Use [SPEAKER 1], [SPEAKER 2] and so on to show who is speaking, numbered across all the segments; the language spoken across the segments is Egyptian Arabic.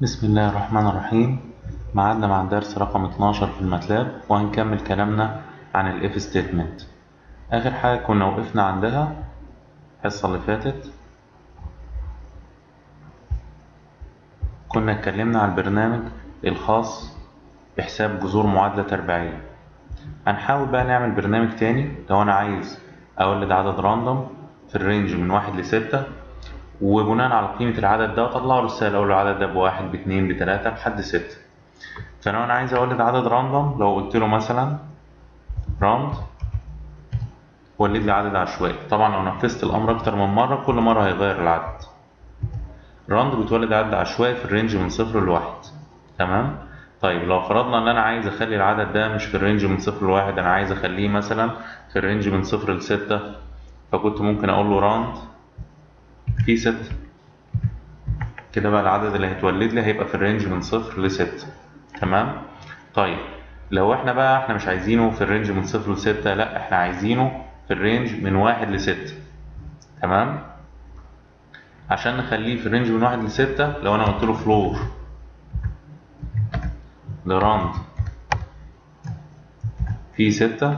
[SPEAKER 1] بسم الله الرحمن الرحيم معادنا مع درس رقم 12 في الماتلاب وهنكمل كلامنا عن الاف ستيتمنت اخر حاجة كنا وقفنا عندها الحصة اللي فاتت كنا اتكلمنا عن البرنامج الخاص بحساب جذور معادلة تربيعية هنحاول بقى نعمل برنامج تاني لو انا عايز اولد عدد راندوم في الرينج من واحد لستة وبناء على قيمة العدد ده أطلع له رسالة أقول له العدد ده بواحد باتنين بتلاتة لحد ستة فلو أنا عايز أولد عدد راندوم لو قلت له مثلا راند ولد لي عدد عشوائي طبعا لو نفذت الأمر أكتر من مرة كل مرة هيغير العدد راند بتولد عدد عشوائي في الرينج من صفر لواحد تمام طيب لو فرضنا ان انا عايز اخلي العدد ده مش في الرينج من صفر لواحد انا عايز اخليه مثلا في الرينج من صفر لستة فكنت ممكن اقول له راند في ستة كده بقى العدد اللي هيتولد لي هيبقى في الرينج من صفر لستة تمام طيب لو احنا بقى احنا مش عايزينه في الرينج من صفر لستة لا احنا عايزينه في الرينج من واحد لستة تمام عشان نخليه في الرينج من واحد لستة لو انا قلت له فلور لراند في ستة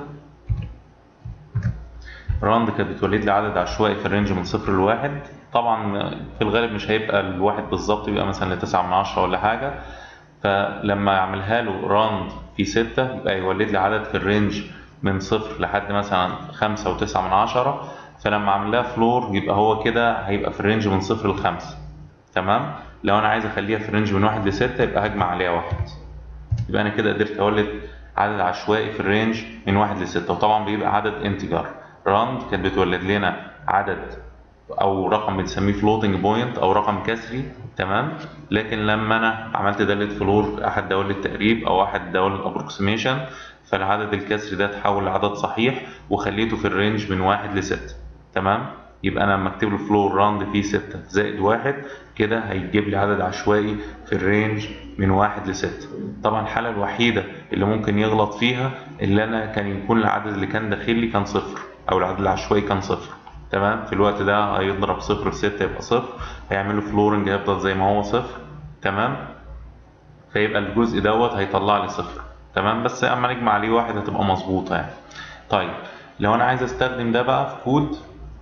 [SPEAKER 1] راند كانت بتولد لي عدد عشوائي في الرينج من صفر لواحد طبعا في الغالب مش هيبقى الواحد بالظبط يبقى مثلا لتسعة من عشرة ولا حاجة فلما اعملها له راند في ستة يبقى يولد لي عدد في الرينج من صفر لحد مثلا خمسة وتسعة من عشرة فلما اعمل لها فلور يبقى هو كده هيبقى في الرينج من صفر لخمسة تمام لو انا عايز اخليها في الرينج من واحد لستة يبقى هجمع عليها واحد يبقى انا كده قدرت اولد عدد عشوائي في الرينج من واحد لستة وطبعا بيبقى عدد انتجر راند كانت بتولد لنا عدد او رقم بنسميه فلوتنج بوينت او رقم كسري تمام لكن لما انا عملت داله فلور احد دوال التقريب او احد دوال الابروكسيميشن فالعدد الكسري ده اتحول لعدد صحيح وخليته في الرينج من واحد لستة تمام يبقى انا لما اكتب له فلور راند فيه ستة زائد واحد كده هيجيب لي عدد عشوائي في الرينج من واحد لستة طبعا الحالة الوحيدة اللي ممكن يغلط فيها اللي انا كان يكون العدد اللي كان داخل لي كان صفر او العدد العشوائي كان صفر تمام في الوقت ده هيضرب صفر في ستة يبقى صفر هيعمل له فلورنج هيفضل زي ما هو صفر تمام فيبقى الجزء دوت هيطلع لي صفر تمام بس اما نجمع عليه واحد هتبقى مظبوطة يعني طيب لو انا عايز استخدم ده بقى في كود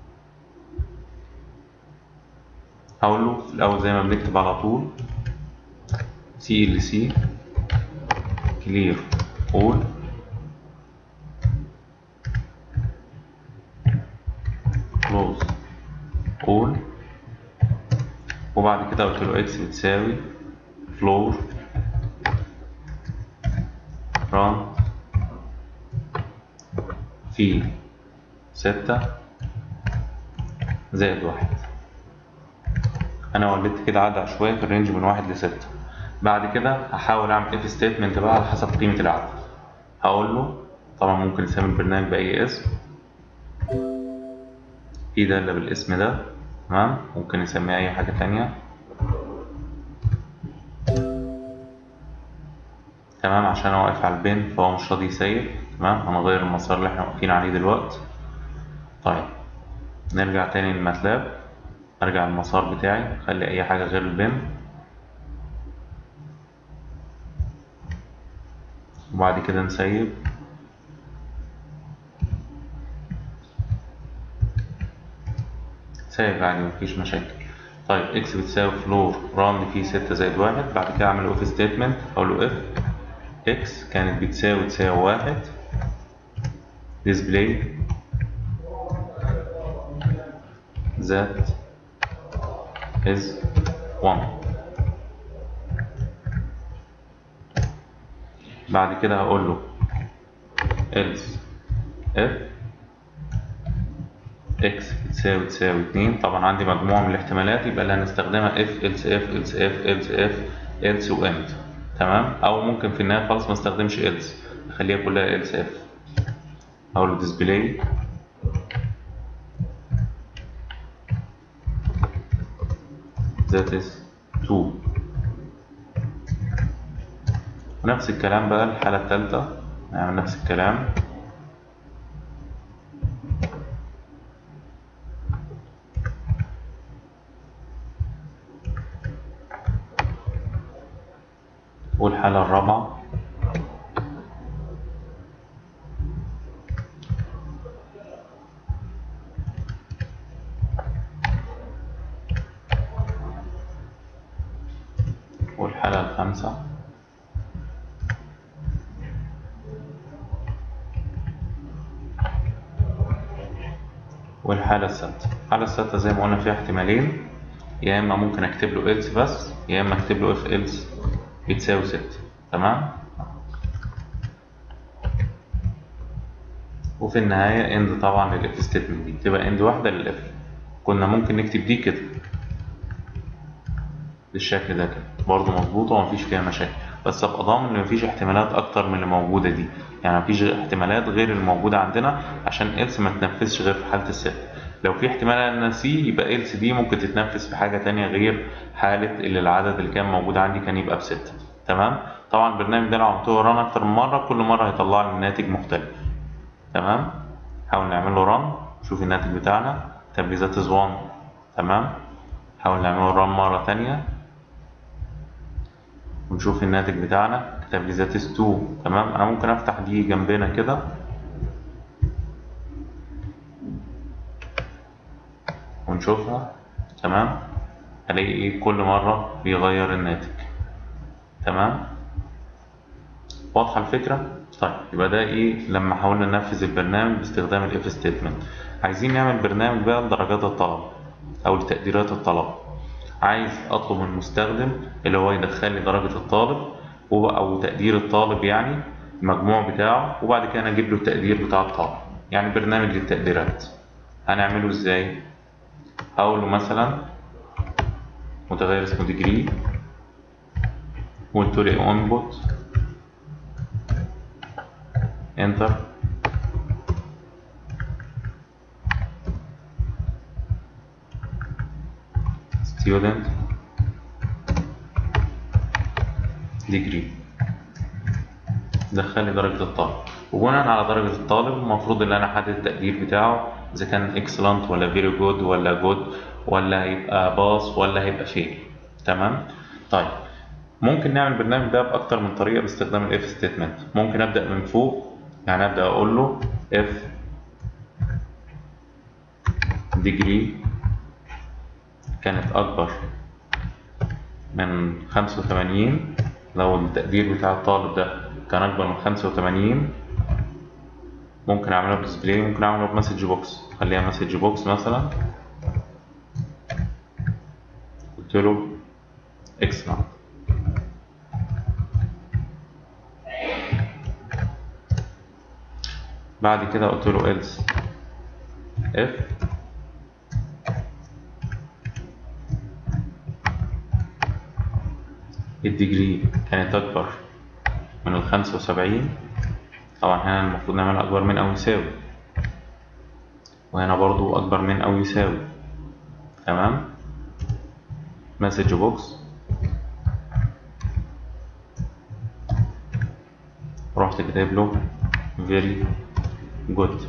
[SPEAKER 1] هقول له في الاول زي ما بنكتب على طول سي ال سي كلير اول كلوز all وبعد كده قلت له اكس بتساوي فلور ران في ستة زائد واحد انا ولدت كده عدد عشوائي في الرينج من واحد لستة بعد كده هحاول اعمل اف ستيتمنت بقى على حسب قيمة العدد هقول له طبعا ممكن نسمي البرنامج بأي اسم في دالة بالاسم ده تمام ممكن نسميها أي حاجة تانية تمام عشان أنا واقف على البين فهو مش راضي يسيب تمام هنغير المسار اللي احنا واقفين عليه دلوقتي طيب نرجع تاني للماتلاب أرجع المسار بتاعي أخلي أي حاجة غير البين وبعد كده نسيب سايب عادي مفيش مشاكل طيب اكس بتساوي فلور راند فيه ستة زائد واحد بعد كده اعمل اف ستيتمنت اقول له اف اكس كانت بتساوي تساوي واحد display that is 1 بعد كده هقول له else if اكس بتساوي تساوي اتنين طبعا عندي مجموعة من الاحتمالات يبقى اللي هنستخدمها اف else if else if else if else و end تمام او ممكن في النهاية خالص ما استخدمش else اخليها كلها else if اقول له display that is 2 ونفس الكلام بقى الحالة التالتة نعمل نفس الكلام والحالة الرابعة والحالة الخامسة والحالة السادسة الحالة السادسة زي ما قلنا فيها احتمالين يا إما ممكن أكتب له else بس يا إما أكتب له if else بتساوي ستة تمام وفي النهاية end طبعا للإف ستيتمنت دي تبقى end واحدة للإف كنا ممكن نكتب دي كده بالشكل ده كده برضه مظبوطة ومفيش فيها مشاكل بس ابقى ضامن ان مفيش احتمالات اكتر من اللي موجودة دي يعني مفيش احتمالات غير الموجودة عندنا عشان إلس ما تنفذش غير في حالة الست لو في احتمال ان سي يبقى إلس دي ممكن تتنفذ في حاجة تانية غير حالة اللي العدد اللي كان موجود عندي كان يبقى بستة تمام طبعا البرنامج ده لو عملت له ران اكتر من مرة كل مرة هيطلع لي ناتج مختلف تمام حاول نعمل له ران شوف الناتج بتاعنا تبريزات از 1 تمام حاول نعمل له ران مرة تانية ونشوف الناتج بتاعنا كتب لي ذات 2 تمام انا ممكن افتح دي جنبنا كده ونشوفها تمام الاقي ايه كل مره بيغير الناتج تمام واضحه الفكره طيب يبقى ده ايه لما حاولنا ننفذ البرنامج باستخدام الاف ستيتمنت عايزين نعمل برنامج بقى لدرجات الطلب او لتقديرات الطلب عايز اطلب من المستخدم اللي هو يدخل لي درجة الطالب او تقدير الطالب يعني المجموع بتاعه وبعد كده انا اجيب له التقدير بتاع الطالب يعني برنامج للتقديرات هنعمله ازاي هقول له مثلا متغير اسمه ديجري وقلت له انبوت انتر student degree دخل لي درجة الطالب وبناء على درجة الطالب المفروض ان انا احدد التقدير بتاعه اذا كان excellent ولا very good ولا good ولا هيبقى باص ولا هيبقى فيل تمام طيب ممكن نعمل البرنامج ده باكتر من طريقة باستخدام الاف ستيتمنت ممكن ابدا من فوق يعني ابدا اقول له if degree كانت أكبر من خمسة وتمانين لو التقدير بتاع الطالب ده كان أكبر من خمسة وتمانين ممكن أعمله بديسبلاي ممكن أعمله بمسج بوكس خليها مسج بوكس مثلا قلت له اكسلنت بعد كده قلت له else if الديجري كانت أكبر من الخمسة وسبعين طبعا هنا المفروض نعمل أكبر من أو يساوي وهنا برضو أكبر من أو يساوي تمام مسج بوكس رحت كاتب له very good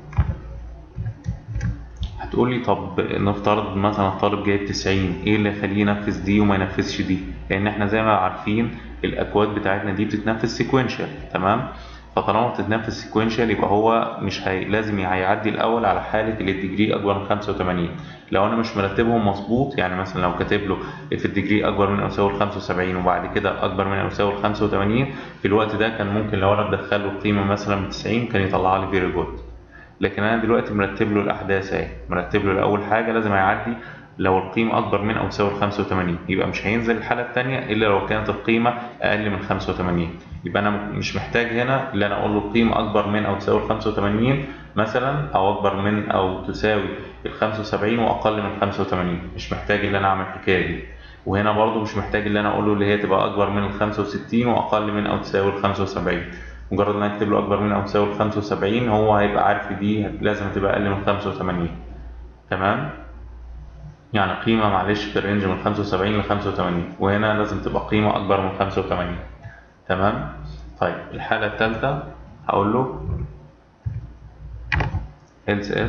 [SPEAKER 1] هتقول لي طب نفترض مثلا الطالب جايب 90 ايه اللي يخليه ينفذ دي وما ينفذش دي لان احنا زي ما عارفين الاكواد بتاعتنا دي بتتنفذ سيكوينشال تمام فطالما بتتنفذ سيكوينشال يبقى هو مش هي... لازم هيعدي الاول على حاله اللي الديجري اكبر من 85 لو انا مش مرتبهم مظبوط يعني مثلا لو كاتب له في الديجري اكبر من او يساوي 75 وبعد كده اكبر من او يساوي 85 في الوقت ده كان ممكن لو انا بدخل له قيمه مثلا 90 كان يطلع لي فيري جود لكن انا دلوقتي مرتب له الاحداث اهي مرتب له الاول حاجه لازم هيعدي لو القيمة أكبر من أو تساوي 85 يبقى مش هينزل الحالة التانية إلا لو كانت القيمة أقل من 85 يبقى أنا مش محتاج هنا اللي أنا أقول له القيمة أكبر من أو تساوي 85 مثلا أو أكبر من أو تساوي ال 75 وأقل من 85 مش محتاج اللي أنا أعمل الحكاية دي وهنا برضو مش محتاج اللي أنا أقول له اللي هي تبقى أكبر من ال 65 وأقل من أو تساوي ال 75 مجرد ان انا اكتب له اكبر من او تساوي 75 هو هيبقى عارف دي لازم تبقى اقل من 85 تمام يعني قيمة معلش في الرينج من 75 ل 85 وهنا لازم تبقى قيمة أكبر من 85 تمام طيب الحالة الثالثة هقول له else if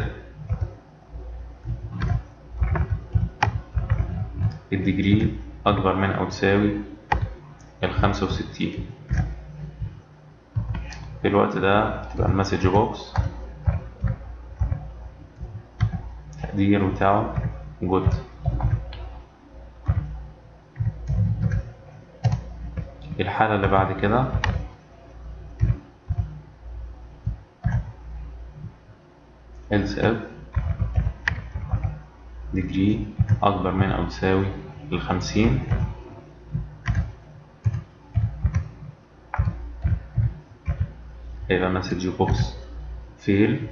[SPEAKER 1] الديجري أكبر من أو تساوي الخمسة وستين في الوقت ده تبقى المسج بوكس تقدير بتاعه جود الحالة اللي بعد كده else if degree أكبر من أو تساوي الخمسين هيبقى مسج بوكس فيل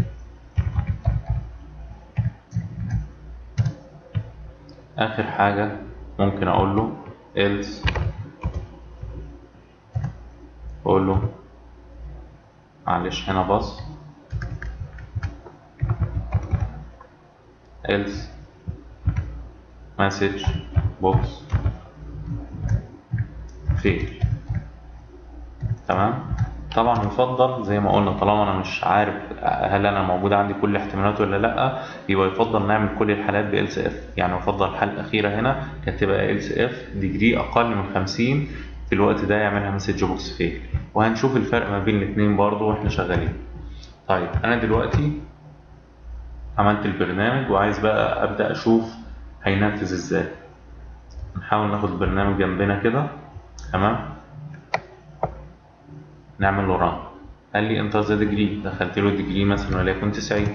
[SPEAKER 1] آخر حاجة ممكن أقول له else أقول له معلش هنا بص else message box fail تمام طبعا يفضل زي ما قلنا طالما انا مش عارف هل انا موجود عندي كل الاحتمالات ولا لا يبقى يفضل نعمل كل الحالات ب else if يعني يفضل الحالة الأخيرة هنا كانت تبقى else if ديجري أقل من 50 في الوقت ده يعملها مسج بوكس فيل وهنشوف الفرق ما بين الاتنين برضو واحنا شغالين طيب أنا دلوقتي عملت البرنامج وعايز بقى أبدأ أشوف هينفذ إزاي نحاول ناخد البرنامج جنبنا كده تمام نعمل له ران قال لي انتر ذا ديجري دخلت له ديجري مثلا وليكن 90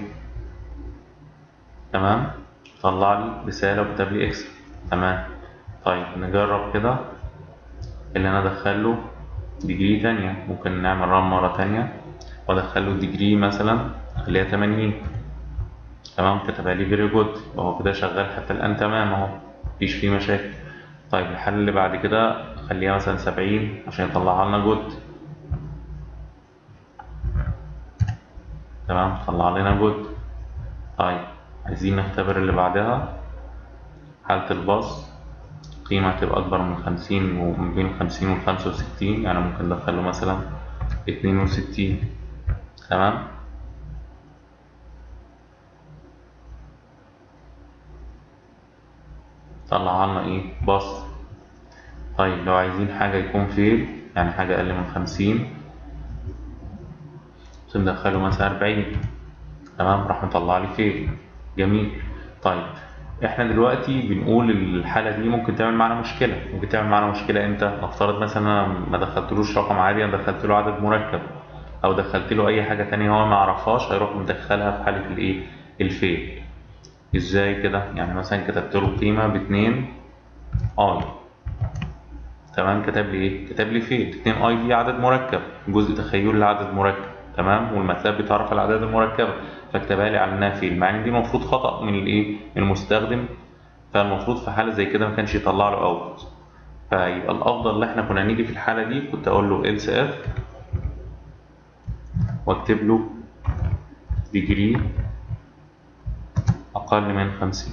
[SPEAKER 1] تمام طلع لي رسالة وكتب لي اكس تمام طيب نجرب كده اللي انا ادخل له ديجري تانية ممكن نعمل ران مرة تانية وادخل له ديجري مثلا خليها 80 تمام كتبها لي فيري جود وهو كده شغال حتى الآن تمام اهو مفيش فيه مشاكل طيب الحل اللي بعد كده خليها مثلا 70 عشان يطلعها لنا جود تمام طلع لنا جود طيب عايزين نختبر اللي بعدها حالة الباص قيمة هتبقى أكبر من خمسين ومن بين الخمسين والخمسة وستين يعني ممكن ندخله مثلا اتنين وستين تمام طلع لنا ايه باص طيب لو عايزين حاجة يكون فيل يعني حاجة أقل من خمسين ندخله مثلا أربعين تمام راح مطلع لي فيل جميل طيب احنا دلوقتي بنقول الحالة دي ممكن تعمل معانا مشكلة ممكن تعمل معانا مشكلة امتى نفترض مثلا انا ما دخلتلوش رقم عادي انا دخلت له عدد مركب او دخلت له اي حاجة تانية هو ما يعرفهاش هيروح مدخلها في حالة الايه الفيل ازاي كده يعني مثلا كتبت له قيمة باتنين اي تمام كتب لي ايه كتب لي فيل اتنين اي دي عدد مركب جزء تخيلي لعدد مركب تمام والماتلاب بيتعرف على الاعداد المركبه فاكتبها لي على انها فيل مع ان دي المفروض خطا من الايه من المستخدم فالمفروض في حاله زي كده ما كانش يطلع له اوت فيبقى الافضل ان احنا كنا نيجي في الحاله دي كنت اقول له else if واكتب له degree اقل من 50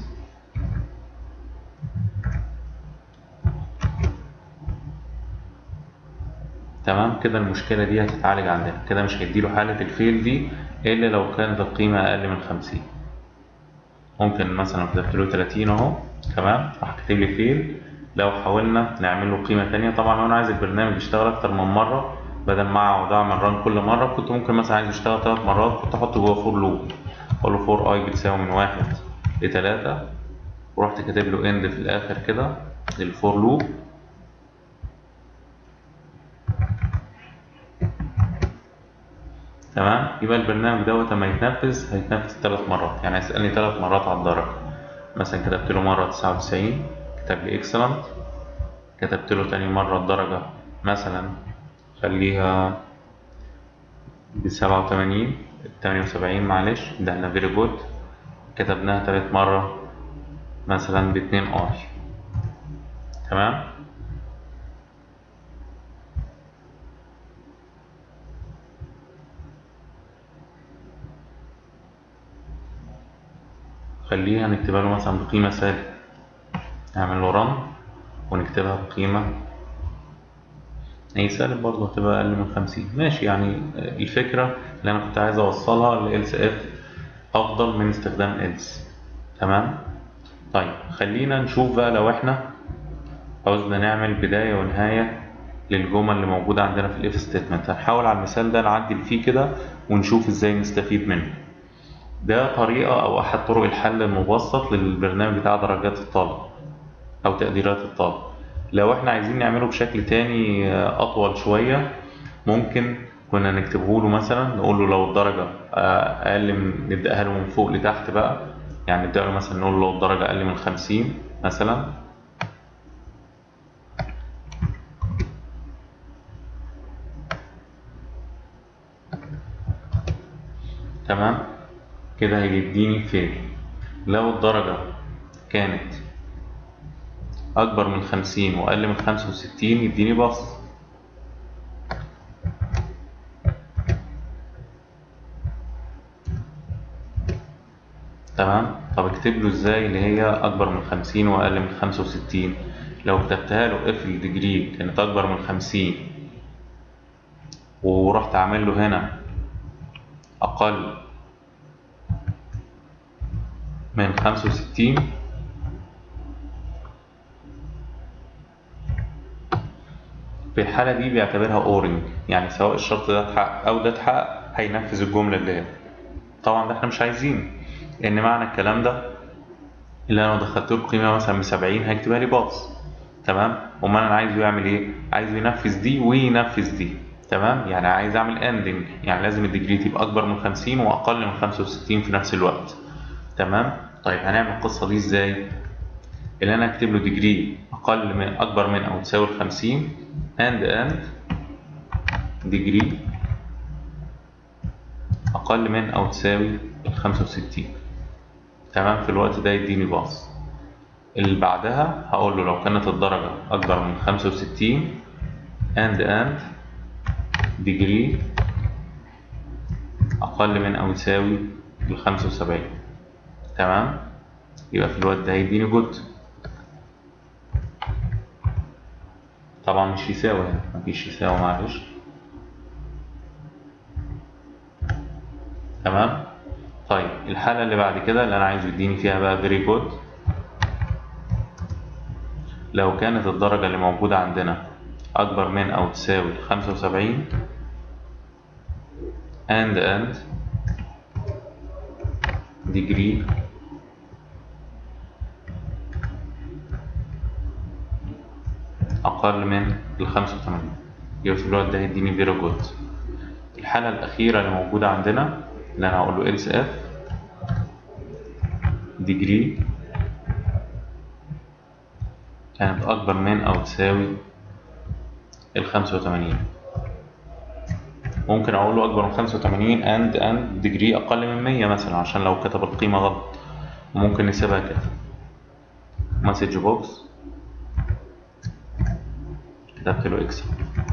[SPEAKER 1] تمام كده المشكلة دي هتتعالج عندنا كده مش هيديله حالة الفيل دي إلا لو كانت القيمة أقل من خمسين ممكن مثلا كتبت له تلاتين أهو تمام راح كاتب لي فيل لو حاولنا نعمل له قيمة تانية طبعا لو أنا عايز البرنامج يشتغل أكتر من مرة بدل ما أقعد أعمل ران كل مرة كنت ممكن مثلا عايز يشتغل تلات مرات كنت أحطه جوه فور لوب أقول له فور أي بتساوي من واحد لتلاتة ورحت كاتب له إند في الآخر كده للفور لوب تمام يبقى البرنامج دوت لما يتنفذ هيتنفذ ثلاث مرات يعني هيسألني ثلاث مرات على الدرجة مثلا كتبت له مرة تسعة وتسعين كتب لي اكسلنت كتبت له تاني مرة الدرجة مثلا خليها بسبعة وتمانين تمانية وسبعين معلش ده احنا فيري جود كتبناها تالت مرة مثلا باتنين اي تمام خليها نكتبها له مثلا بقيمة سالب نعمل له رن ونكتبها بقيمة هي سالب برضه هتبقى أقل من خمسين ماشي يعني الفكرة اللي أنا كنت عايز أوصلها ل LCF أفضل من استخدام else تمام طيب خلينا نشوف بقى لو إحنا عاوزنا نعمل بداية ونهاية للجمل اللي موجودة عندنا في الاف ستيتمنت هنحاول على المثال ده نعدل فيه كده ونشوف ازاي نستفيد منه ده طريقة أو أحد طرق الحل المبسط للبرنامج بتاع درجات الطالب أو تقديرات الطالب لو احنا عايزين نعمله بشكل تاني أطول شوية ممكن كنا نكتبه له مثلا نقول له لو الدرجة أقل من نبدأها له من فوق لتحت بقى يعني نبدأ له مثلا نقول له لو الدرجة أقل من خمسين مثلا تمام كده هيديني فيل لو الدرجة كانت أكبر من خمسين وأقل من خمسة وستين يديني باص تمام طب اكتب له ازاي اللي هي أكبر من خمسين وأقل من خمسة وستين لو كتبتها له اف الديجري كانت أكبر من خمسين ورحت عامل له هنا أقل من خمسة وستين في الحالة دي بيعتبرها أورنج يعني سواء الشرط ده اتحقق أو ده اتحقق هينفذ الجملة اللي هي طبعا ده احنا مش عايزين لأن معنى الكلام ده اللي أنا لو دخلت له قيمة مثلا بسبعين هيكتبها لي باص تمام أمال أنا عايزه يعمل إيه؟ عايزه ينفذ دي وينفذ دي تمام يعني عايز اعمل اندنج يعني لازم الديجري تبقى اكبر من 50 واقل من 65 في نفس الوقت تمام طيب هنعمل القصه دي ازاي اللي انا اكتب له ديجري اقل من اكبر من او تساوي 50 اند اند ديجري اقل من او تساوي 65 تمام في الوقت ده يديني باص اللي بعدها هقول له لو كانت الدرجه اكبر من 65 اند اند ديجري أقل من أو يساوي الخمسة وسبعين تمام يبقى في الوقت ده هيديني جود طبعا مش يساوي يعني مفيش يساوي معلش تمام طيب الحالة اللي بعد كده اللي أنا عايزه يديني فيها بقى very good لو كانت الدرجة اللي موجودة عندنا أكبر من أو تساوي خمسة وسبعين and and degree أقل من الخمسة وثمانين يبقى في الوقت ده هيديني very good الحالة الأخيرة اللي موجودة عندنا اللي أنا هقول له else if degree كانت أكبر من أو تساوي الخمسة وتمانين ممكن أقول له أكبر من خمسة وتمانين and and degree أقل من مية مثلا عشان لو كتب القيمة غلط وممكن نسيبها كده مسج بوكس كتبت له اكس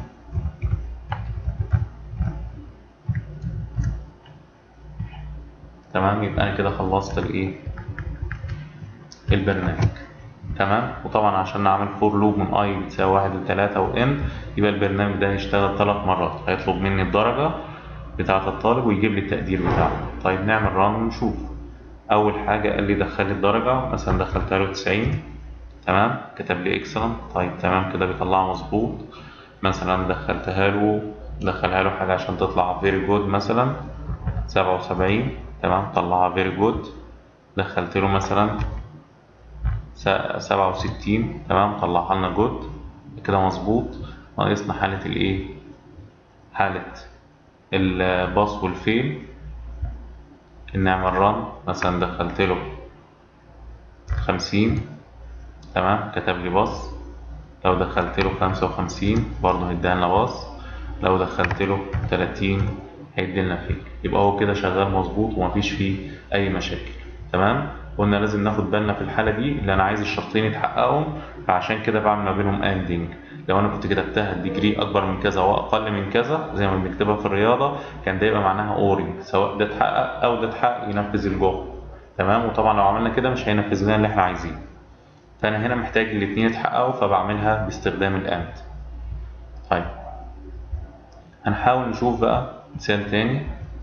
[SPEAKER 1] تمام يبقى أنا كده خلصت الإيه البرنامج تمام وطبعا عشان نعمل فور لوب من اي بتساوي واحد لتلاتة وان يبقى البرنامج ده هيشتغل ثلاث مرات هيطلب مني الدرجة بتاعة الطالب ويجيب لي التقدير بتاعه طيب نعمل ران ونشوف أول حاجة قال لي دخل لي الدرجة مثلا دخلتها له تسعين تمام كتب لي اكسلنت طيب تمام كده بيطلعها مظبوط مثلا دخلتها له دخلها له حاجة عشان تطلع فيري جود مثلا سبعة وسبعين تمام طلعها فيري جود دخلت له مثلا سبعة وستين تمام طلعها لنا جود كده مظبوط ناقصنا حالة الايه حالة الباص والفيل نعمل ران مثلا دخلت له خمسين تمام كتب لي باص لو دخلت له خمسة وخمسين برضه هيدينا باص لو دخلت له تلاتين هيديلنا فيل يبقى هو كده شغال مظبوط ومفيش فيه أي مشاكل تمام قلنا لازم ناخد بالنا في الحالة دي اللي أنا عايز الشرطين يتحققوا فعشان كده بعمل ما بينهم اندنج لو أنا كنت كتبتها الديجري أكبر من كذا وأقل من كذا زي ما بنكتبها في الرياضة كان ده يبقى معناها أورنج سواء ده اتحقق أو ده اتحقق ينفذ الجملة تمام وطبعا لو عملنا كده مش هينفذ لنا اللي احنا عايزينه فأنا هنا محتاج الاتنين يتحققوا فبعملها باستخدام الأند طيب هنحاول نشوف بقى مثال تاني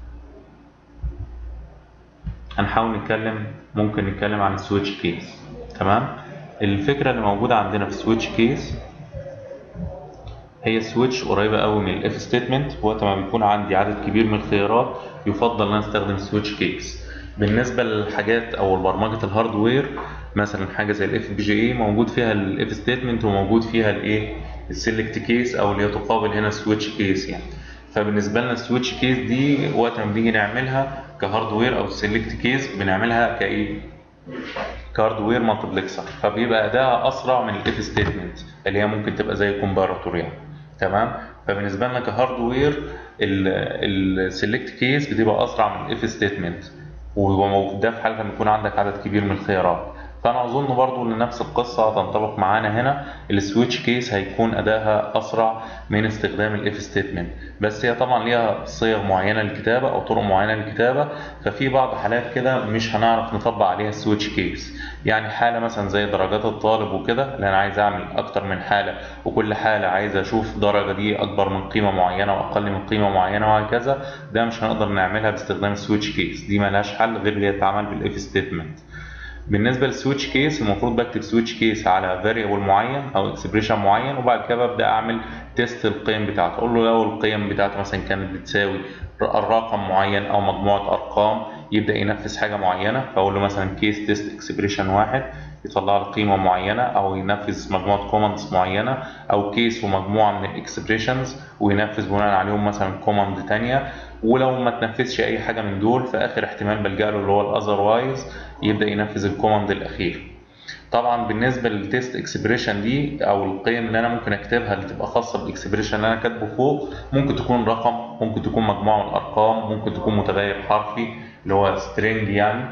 [SPEAKER 1] هنحاول نتكلم ممكن نتكلم عن السويتش كيس تمام الفكرة اللي موجودة عندنا في السويتش كيس هي السويتش قريبة قوي من الاف ستيتمنت وقت ما بيكون عندي عدد كبير من الخيارات يفضل ان انا استخدم سويتش كيس بالنسبة للحاجات او برمجة الهاردوير مثلا حاجة زي الاف بي جي اي موجود فيها الاف ستيتمنت وموجود فيها الايه السيلكت كيس او اللي هي تقابل هنا سويتش كيس يعني فبالنسبة لنا السويتش كيس دي وقت ما بنيجي نعملها كهاردوير او سيلكت كيس بنعملها كايه كهاردوير مالتبلكسر فبيبقى اداها اسرع من الاف ستيتمنت اللي هي ممكن تبقى زي كومباراتور يعني تمام فبالنسبه لنا كهاردوير السيلكت كيس بتبقى اسرع من الاف ستيتمنت وده في حاله لما يكون عندك عدد كبير من الخيارات فانا اظن برضو ان نفس القصه تنطبق معانا هنا السويتش كيس هيكون ادائها اسرع من استخدام الاف ستيتمنت بس هي طبعا ليها صيغ معينه للكتابه او طرق معينه للكتابه ففي بعض حالات كده مش هنعرف نطبق عليها السويتش كيس يعني حاله مثلا زي درجات الطالب وكده اللي انا عايز اعمل اكتر من حاله وكل حاله عايز اشوف درجه دي اكبر من قيمه معينه واقل من قيمه معينه وهكذا ده مش هنقدر نعملها باستخدام السويتش كيس دي ملهاش حل غير اللي يتعمل بالاف ستيتمنت بالنسبه للسويتش كيس المفروض بكتب سويتش كيس على فاريبل معين او اكسبريشن معين وبعد كده ببدا اعمل تيست القيم بتاعته اقول له لو القيم بتاعته مثلا كانت بتساوي رقم معين او مجموعه ارقام يبدا ينفذ حاجه معينه فاقول له مثلا كيس تيست اكسبريشن واحد يطلع لي قيمه معينه او ينفذ مجموعه كوماندز معينه او كيس ومجموعه من الاكسبريشنز وينفذ بناء عليهم مثلا كوماند ثانيه ولو ما تنفذش اي حاجه من دول في اخر احتمال بلجأ له اللي هو الاذروايز يبدا ينفذ الكوماند الاخير طبعا بالنسبه للتيست اكسبريشن دي او القيم اللي انا ممكن اكتبها اللي تبقى خاصه بالاكسبريشن اللي انا كاتبه فوق ممكن تكون رقم ممكن تكون مجموعه من الارقام ممكن تكون متغير حرفي اللي هو سترينج يعني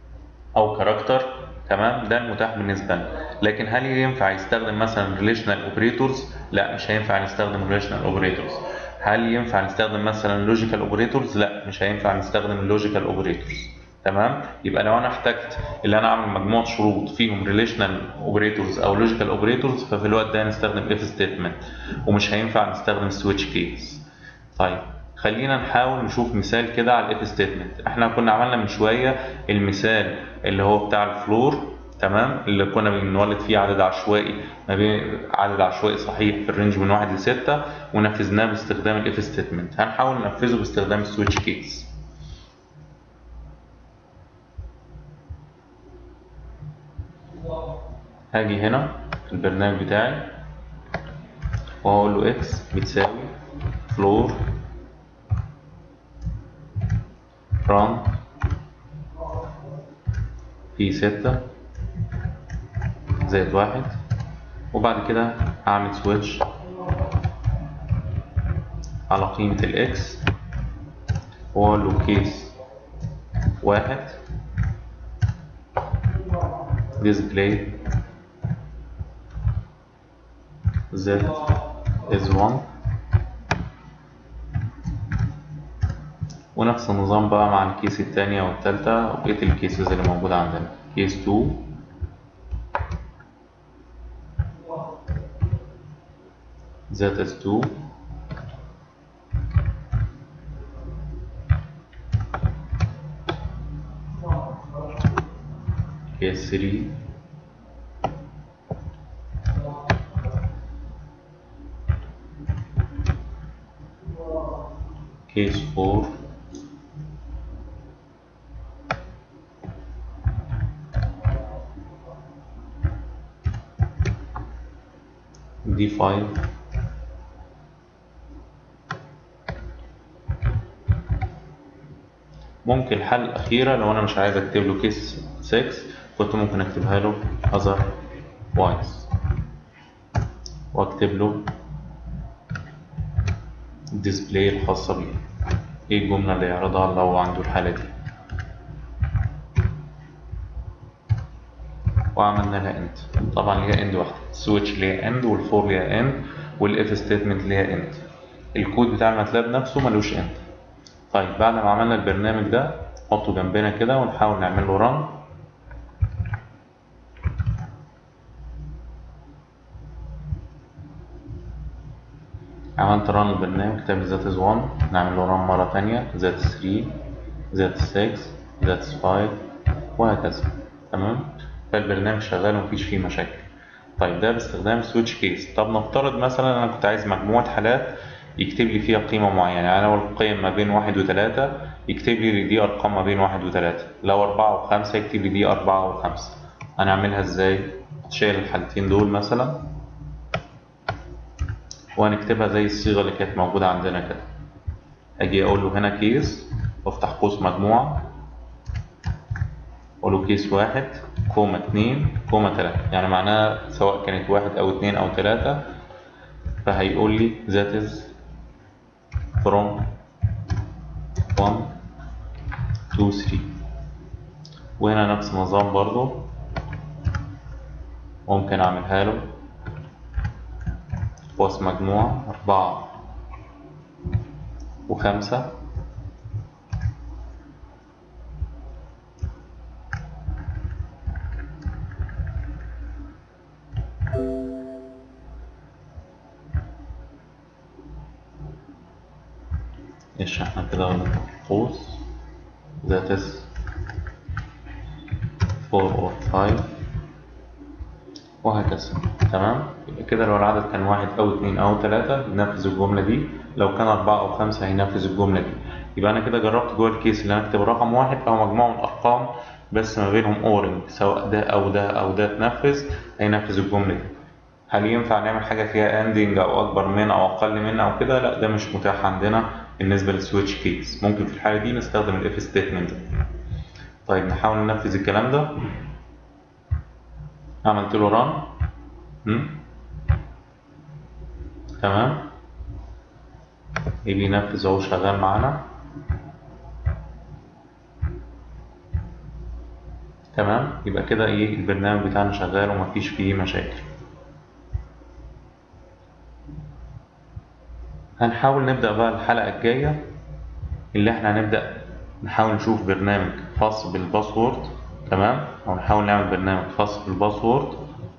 [SPEAKER 1] او كاركتر تمام ده المتاح بالنسبه لنا لكن هل ينفع يستخدم مثلا ريليشنال اوبريتورز لا مش هينفع نستخدم ريليشنال اوبريتورز هل ينفع نستخدم مثلا لوجيكال اوبريتورز لا مش هينفع نستخدم اللوجيكال اوبريتورز تمام يبقى لو انا احتجت ان انا اعمل مجموعه شروط فيهم ريليشنال اوبريتورز او لوجيكال اوبريتورز ففي الوقت ده هنستخدم اف ستيتمنت ومش هينفع نستخدم سويتش كيس طيب خلينا نحاول نشوف مثال كده على الاف ستيتمنت احنا كنا عملنا من شويه المثال اللي هو بتاع الفلور تمام اللي كنا بنولد فيه عدد عشوائي ما بين عدد عشوائي صحيح في الرينج من واحد لستة ونفذناه باستخدام الاف ستيتمنت هنحاول ننفذه باستخدام السويتش كيس هاجي هنا في البرنامج بتاعي وهقول له اكس بتساوي فلور ران في ستة زائد واحد وبعد كده أعمل سويتش على قيمة الإكس وأقول له كيس واحد display z is 1 ونفس النظام بقى مع الكيس التانية والتالتة وبقية الكيسز اللي موجودة عندنا كيس 2 z is 2 case 3 case 4 D5 ممكن الحل الأخيرة لو أنا مش عايز أكتب له كيس 6 كنت ممكن أكتبها له otherwise وأكتب له الديسبلاي الخاصة بيه إيه الجملة اللي يعرضها لو عنده الحالة دي وعملنا لها اند طبعا ليها اند واحدة السويتش ليها اند والفور ليها اند والاف ستيتمنت ليها اند الكود بتاع الماتلاب نفسه ملوش اند طيب بعد ما عملنا البرنامج ده نحطه جنبنا كده ونحاول نعمل له ران عملت ران البرنامج كتاب ذات از 1 نعمل له ران مرة تانية ذات 3 ذات 6 ذات 5 وهكذا تمام فالبرنامج شغال ومفيش فيه مشاكل طيب ده باستخدام سويتش كيس طب نفترض مثلا انا كنت عايز مجموعة حالات يكتب لي فيها قيمة معينة يعني لو القيم ما بين واحد وتلاتة يكتب لي دي أرقام ما بين واحد وتلاتة لو أربعة وخمسة يكتب لي دي أربعة وخمسة هنعملها ازاي؟ شايل الحالتين دول مثلا وهنكتبها زي الصيغة اللي كانت موجودة عندنا كده أجي أقول له هنا كيس وأفتح قوس مجموعة أقول له كيس واحد كوما اتنين كوما تلاتة يعني معناها سواء كانت واحد أو اتنين أو تلاتة فهيقول لي that is from 1 2 3 وهنا نفس النظام برضو ممكن أعملها له قوس مجموعة أربعة وخمسة ايش احنا كده قلنا قوس that is 4 or 5 وهكذا تمام يبقى كده لو العدد كان واحد أو اتنين أو تلاتة بنفذ الجملة دي لو كان أربعة أو خمسة هينفذ الجملة دي يبقى أنا كده جربت جوه الكيس اللي أنا أكتب رقم واحد أو مجموعة من الأرقام بس ما بينهم أورنج سواء ده أو ده أو ده اتنفذ هينفذ الجملة دي هل ينفع نعمل حاجة فيها اندنج أو أكبر من أو أقل من أو كده؟ لا ده مش متاح عندنا بالنسبة للسويتش كيس ممكن في الحالة دي نستخدم الاف ستيتمنت طيب نحاول ننفذ الكلام ده عملت له ران تمام يجي ينفذ اهو شغال معانا تمام يبقى كده ايه البرنامج بتاعنا شغال ومفيش فيه مشاكل هنحاول نبدأ بقى الحلقة الجاية اللي احنا هنبدأ نحاول نشوف برنامج خاص بالباسورد تمام او نحاول نعمل برنامج خاص بالباسورد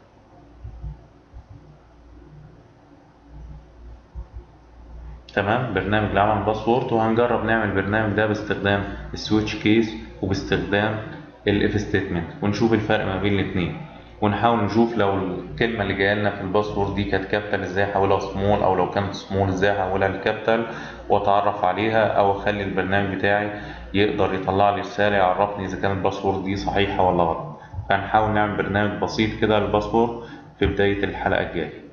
[SPEAKER 1] تمام برنامج لعمل باسورد وهنجرب نعمل برنامج ده باستخدام السويتش كيس وباستخدام الاف ستيتمنت ونشوف الفرق ما بين الاثنين ونحاول نشوف لو الكلمة اللي جاية لنا في الباسورد دي كانت كابيتال ازاي احولها سمول او لو كانت سمول ازاي احولها لكابيتال واتعرف عليها او اخلي البرنامج بتاعي يقدر يطلع لي رسالة يعرفني اذا كانت الباسورد دي صحيحة ولا غلط فهنحاول نعمل برنامج بسيط كده للباسورد في بداية الحلقة الجاية